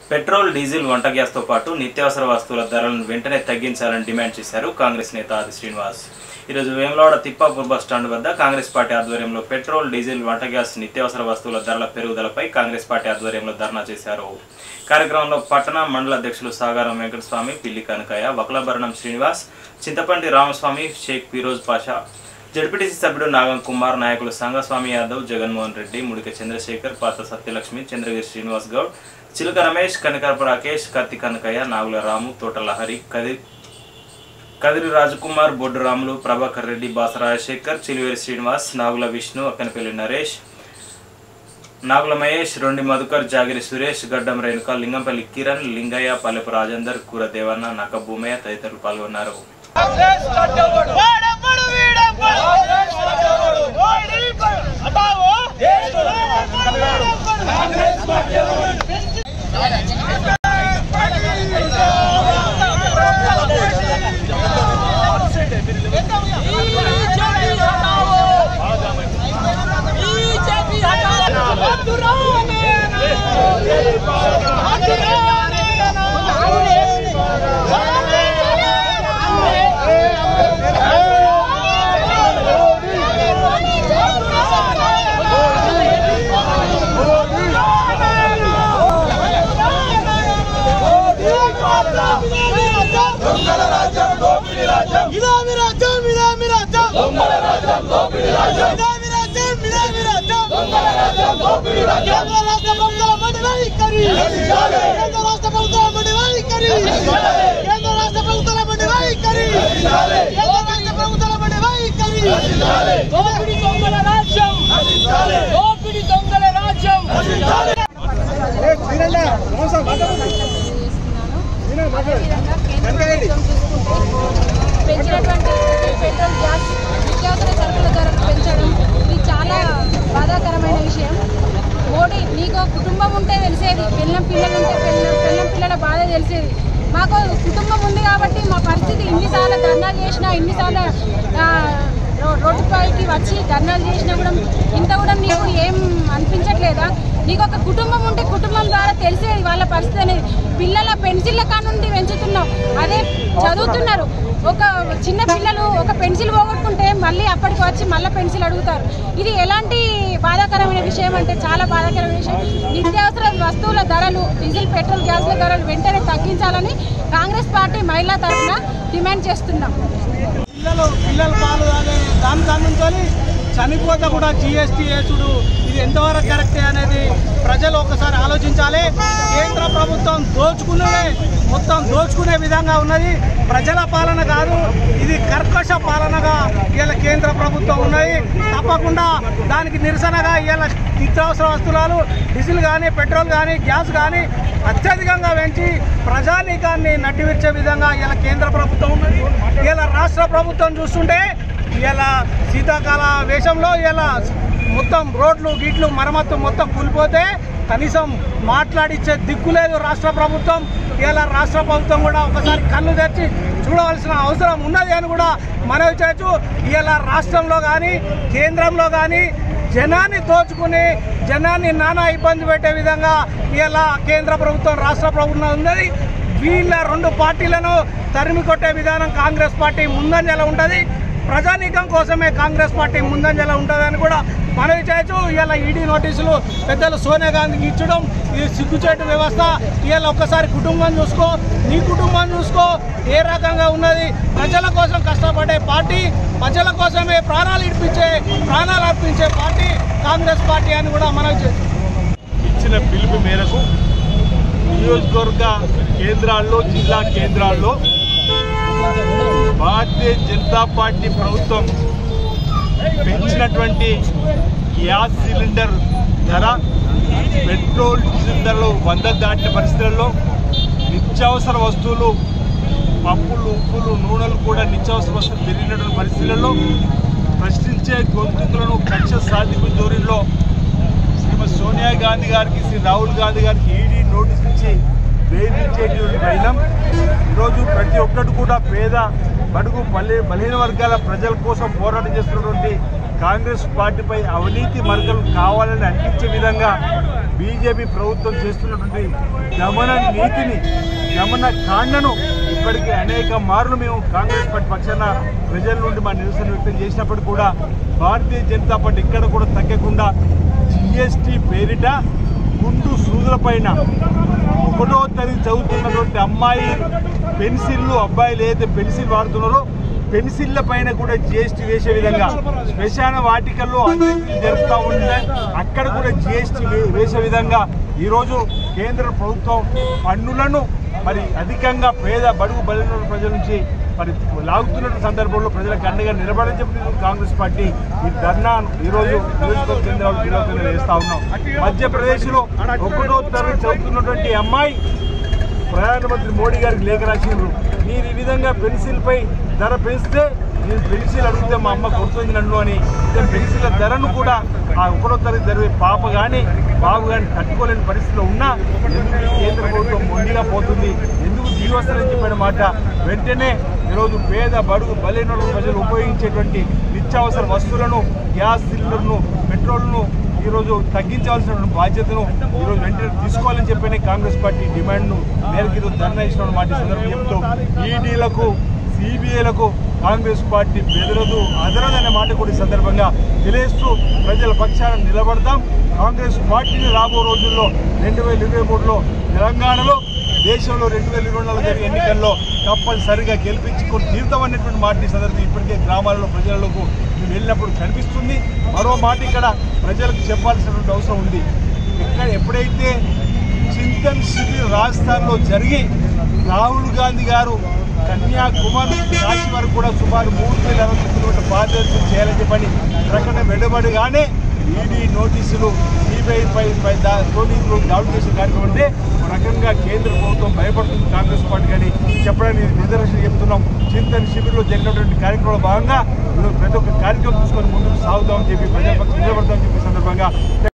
petrol diesel వంట గ్యాస్తో పాటు నిత్యావసర వస్తువుల ధరలను వెంటనే తగ్గించాలని డిమాండ్ చేశారు కాంగ్రెస్ నేత ఆది శ్రీనివాస్ ఈరోజు వేములవాడ తిప్పాపూర్ బస్ స్టాండ్ వద్ద కాంగ్రెస్ పార్టీ ఆధ్వర్యంలో పెట్రోల్ డీజిల్ వంట గ్యాస్ నిత్యావసర వస్తువుల ధరల పెరుగుదలపై కాంగ్రెస్ పార్టీ ఆధ్వర్యంలో ధర్నా చేశారు కార్యక్రమంలో పట్టణ మండల అధ్యక్షులు సాగారం వెంకటస్వామి పిల్లి కనకయ్య వకలభరణం శ్రీనివాస్ చింతపంటి రామస్వామి షేక్ ఫిరోజ్ పాషా జడ్పీటీసీ సభ్యుడు నాగం కుమార్ నాయకులు సంగస్వామి యాదవ్ జగన్మోహన్ రెడ్డి ముడిక చంద్రశేఖర్ పాత సత్యలక్ష్మి చంద్రగిరి శ్రీనివాస్ గౌడ్ చిలుక రమేష్ కనకరపు రాకేష్ కత్తి కనకయ్య నాగుల రాము తోటల హరి కది కదిరి రాజకుమార్ బొడ్డు రాములు ప్రభాకర్ రెడ్డి బాస రాజశేఖర్ చిలువేరి శ్రీనివాస్ నాగుల విష్ణు అక్కనపల్లి నరేష్ నాగుల మహేష్ రొండి మధుకర్ జాగిరి సురేష్ గడ్డం రేణుక లింగంపల్లి కిరణ్ లింగయ్య పల్లెపు రాజేందర్ కూర దేవన్న నక్క భూమయ్య తదితరులు పాల్గొన్నారు వాడెవ్వడు వీడెవ్వడు ఓడి అటావో ఇదామి రాజ్యం ఇదామి రాజ్యం దొంగల రాజ్యం దోపిడి రాజ్యం ఇదామి రాజ్యం ఇదామి రాజ్యం దొంగల రాజ్యం దోపిడి రాజ్యం కేంద్ర రాష్ట్ర ప్రభుత్వాల మండి వైఖరి కేంద్ర రాష్ట్ర ప్రభుత్వాల మండి వైఖరి కేంద్ర రాష్ట్ర ప్రభుత్వాల మండి వైఖరి కేంద్ర రాష్ట్ర ప్రభుత్వాల మండి వైఖరి దోపిడి దొంగల రాజ్యం దోపిడి దొంగల రాజ్యం పెంచినటువంటి పెట్రోల్ గ్యాస్ నిత్యావసర సరుకుల ధరలు పెంచడం ఇది చాలా బాధాకరమైన విషయం మోడీ నీకు కుటుంబం ఉంటే తెలిసేది పిల్లం పిల్లలు ఉంటే పిల్ల పిల్లం పిల్లల బాధ తెలిసేది మాకు కుటుంబం ఉంది కాబట్టి మా పరిస్థితి ఇన్నిసార్లు ధర్నాలు చేసినా ఇన్నిసార్లు ఆ, రో- రోడ్డుపైకి వచ్చి ధర్నాలు చేసినా కూడా ఇంత కూడా నీకు ఏం అనిపించట్లేదా నీకు ఒక కుటుంబం ఉంటే కుటుంబం ద్వారా తెలిసేది వాళ్ళ పరిస్థితి అనేది పిల్లల పెన్సిళ్ళ కానుండి పెంచుతున్నాం అదే చదువుతున్నారు ఒక చిన్న పిల్లలు ఒక పెన్సిల్ పోగొట్టుకుంటే మళ్ళీ అప్పటికి వచ్చి మళ్ళీ పెన్సిల్ అడుగుతారు ఇది ఎలాంటి బాధాకరమైన విషయం అంటే చాలా బాధాకరమైన విషయం నిత్యావసర వస్తువుల ధరలు డీజిల్ పెట్రోల్ గ్యాస్ల ధరలు వెంటనే తగ్గించాలని కాంగ్రెస్ పార్టీ మహిళా తరఫున డిమాండ్ చేస్తున్నాం పిల్లలు పిల్లలు పాలు తాగే దాని కానుంచి చనిపోతే కూడా జిఎస్టీ వేసుడు ఇది ఎంతవరకు కరెక్టే అనేది ప్రజలు ఒకసారి ఆలోచించాలి కేంద్ర ప్రభుత్వం దోచుకునే మొత్తం దోచుకునే విధంగా ఉన్నది ప్రజల పాలన కాదు ఇది కర్కశ పాలనగా ఇలా కేంద్ర ప్రభుత్వం ఉన్నది తప్పకుండా దానికి నిరసనగా ఇలా నిత్యావసర వస్తువులు డీజిల్ కానీ పెట్రోల్ కానీ గ్యాస్ కానీ అత్యధికంగా పెంచి ప్రజానీకాన్ని నటివిచ్చే విధంగా ఇలా కేంద్ర ప్రభుత్వం ఉన్నది ఇలా రాష్ట్ర ప్రభుత్వం చూస్తుంటే ఇలా శీతాకాల వేషంలో ఇలా మొత్తం రోడ్లు గిట్లు మరమ్మత్తు మొత్తం కూలిపోతే కనీసం మాట్లాడిచ్చే దిక్కు లేదు రాష్ట్ర ప్రభుత్వం ఇలా రాష్ట్ర ప్రభుత్వం కూడా ఒకసారి కళ్ళు తెచ్చి చూడవలసిన అవసరం ఉన్నది అని కూడా మనవి చేయొచ్చు ఇలా రాష్ట్రంలో కానీ కేంద్రంలో కానీ జనాన్ని దోచుకుని జనాన్ని నానా ఇబ్బంది పెట్టే విధంగా ఇలా కేంద్ర ప్రభుత్వం రాష్ట్ర ప్రభుత్వం ఉన్నది వీళ్ళ రెండు పార్టీలను తరిమి కొట్టే విధానం కాంగ్రెస్ పార్టీ ముందంజలో ఉంటుంది ప్రజానీకం కోసమే కాంగ్రెస్ పార్టీ ముందంజలో ఉంటుందని కూడా మనవి చేయొచ్చు ఇవాళ ఈడీ నోటీసులు పెద్దలు సోనియా గాంధీకి ఇచ్చడం ఇది సిగ్గుచేటు వ్యవస్థ ఇవాళ ఒక్కసారి కుటుంబం చూసుకో నీ కుటుంబం చూసుకో ఏ రకంగా ఉన్నది ప్రజల కోసం కష్టపడే పార్టీ ప్రజల కోసమే ప్రాణాలు ఇడిపించే ప్రాణాలు అర్పించే పార్టీ కాంగ్రెస్ పార్టీ అని కూడా మనవి చేయొచ్చు ఇచ్చిన పిలుపు మేరకు నియోజకవర్గ కేంద్రాల్లో జిల్లా కేంద్రాల్లో భారతీయ జనతా పార్టీ ప్రభుత్వం పెంచినటువంటి గ్యాస్ సిలిండర్ ధర పెట్రోల్ డీజిల్ ధరలు వంద దాటిన పరిస్థితుల్లో నిత్యావసర వస్తువులు పప్పులు ఉప్పులు నూనెలు కూడా నిత్యావసర వస్తువులు పెరిగినటువంటి పరిస్థితులలో ప్రశ్నించే గొంతుకులను కక్ష సాధింపు ధోరణిలో శ్రీమతి సోనియా గాంధీ గారికి శ్రీ రాహుల్ గాంధీ గారికి ఈడీ నోటీస్ ఇచ్చి వేధించేటువంటి వైనం ఈరోజు ప్రతి ఒక్కటి కూడా పేద బడుగు బలి బలహీన వర్గాల ప్రజల కోసం పోరాటం చేస్తున్నటువంటి కాంగ్రెస్ పార్టీపై అవినీతి మరకలు కావాలని అంటించే విధంగా బీజేపీ ప్రభుత్వం చేస్తున్నటువంటి గమన నీతిని గమన కాండను ఇప్పటికీ అనేక మార్లు మేము కాంగ్రెస్ పార్టీ పక్షాన ప్రజల నుండి మా నిరసన వ్యక్తం చేసినప్పుడు కూడా భారతీయ జనతా పార్టీ ఇక్కడ కూడా తగ్గకుండా జిఎస్టీ పేరిట గుండు సూదుల పైన ఒకటో తరగతి చదువుతున్నటువంటి అమ్మాయి పెన్సిళ్ళు అబ్బాయిలు ఏదైతే పెన్సిల్ వాడుతున్నారో పెన్సిళ్ళ పైన కూడా జిఎస్టీ వేసే విధంగా శ్మశాన వాటికల్లో అంత్యక్రియలు జరుపుతూ ఉంటే అక్కడ కూడా జిఎస్టీ వేసే విధంగా ఈరోజు కేంద్ర ప్రభుత్వం పన్నులను మరి అధికంగా పేద బడుగు బలిన ప్రజల నుంచి మరి లాగుతున్న సందర్భంలో ప్రజలకు అండగా నిలబడని చెప్పి కాంగ్రెస్ పార్టీ ఈ ధర్నా ఈరోజు నియోజకవర్గ కేంద్రాలు జిల్లా కేంద్రాలు వేస్తా ఉన్నాం మధ్యప్రదేశ్లో ఒకటో తరగతి చదువుతున్నటువంటి అమ్మాయి ప్రధానమంత్రి మోడీ గారికి లేఖ రాసిండ్రు మీరు ఈ విధంగా పెన్సిల్ పై ధర పెంచితే నేను పెన్సిల్ అడిగితే మా అమ్మ కొడుతుంది నన్ను అని ఇదే పెన్సిల్ ధరను కూడా ఆ ఒకటో తరగతి జరిగే పాప కానీ బాబు కానీ కట్టుకోలేని పరిస్థితిలో ఉన్నా ఎందుకు ఈ కేంద్ర ప్రభుత్వం మొండిగా పోతుంది ఎందుకు జీవోత్సవం చెప్పిన మాట వెంటనే ఈరోజు పేద బడుగు బలైన ప్రజలు ఉపయోగించేటువంటి నిత్యావసర వస్తువులను గ్యాస్ సిలిండర్ను పెట్రోల్ను ఈరోజు తగ్గించాల్సిన బాధ్యతను ఈరోజు వెంటనే తీసుకోవాలని చెప్పిన కాంగ్రెస్ పార్టీ డిమాండ్ను మేరకు ఈరోజు ధర్నా ఇచ్చిన మాట ఈ సందర్భంగా చెప్తూ ఈడీలకు సిబిఐలకు కాంగ్రెస్ పార్టీ బెదరదు అదరదనే మాట కూడా ఈ సందర్భంగా తెలియస్తూ ప్రజల పక్షాన నిలబడతాం కాంగ్రెస్ పార్టీని రాబో రోజుల్లో రెండు వేల ఇరవై మూడులో తెలంగాణలో దేశంలో రెండు వేల ఇరవై నాలుగు జరిగే ఎన్నికల్లో తప్పనిసరిగా గెలిపించుకొని తీరుతామనేటువంటి మాట ఈ సందర్భంగా ఇప్పటికే గ్రామాలలో ప్రజలకు మేము వెళ్ళినప్పుడు కనిపిస్తుంది మరో మాట ఇక్కడ ప్రజలకు చెప్పాల్సినటువంటి అవసరం ఉంది ఇక్కడ ఎప్పుడైతే చింతన్ శిబిర్ రాజస్థాన్లో జరిగి రాహుల్ గాంధీ గారు కన్యాకుమారి నుంచి కాశీ వరకు కూడా సుమారు మూడు వేల అరవై కిలోమీటర్ పాదయాత్ర చేయాలని చెప్పని ప్రకటన వెలువడగానే ఈడీ నోటీసులు సిబిఐ పై పై దా నోటీసులు దాడులు చేసిన కార్యక్రమం అంటే ఒక రకంగా కేంద్ర ప్రభుత్వం భయపడుతుంది కాంగ్రెస్ పార్టీ కానీ చెప్పడానికి నిదర్శనం చెప్తున్నాం చింతన్ శిబిర్లో జరిగినటువంటి కార్యక్రమంలో భాగంగా ఈరోజు ప్రతి ఒక్క కార్యక్రమం తీసుకొని ముందుకు సాగుతామని చెప్పి ప్రజల పక్షం నిలబడతామని చెప్పి సందర్భంగా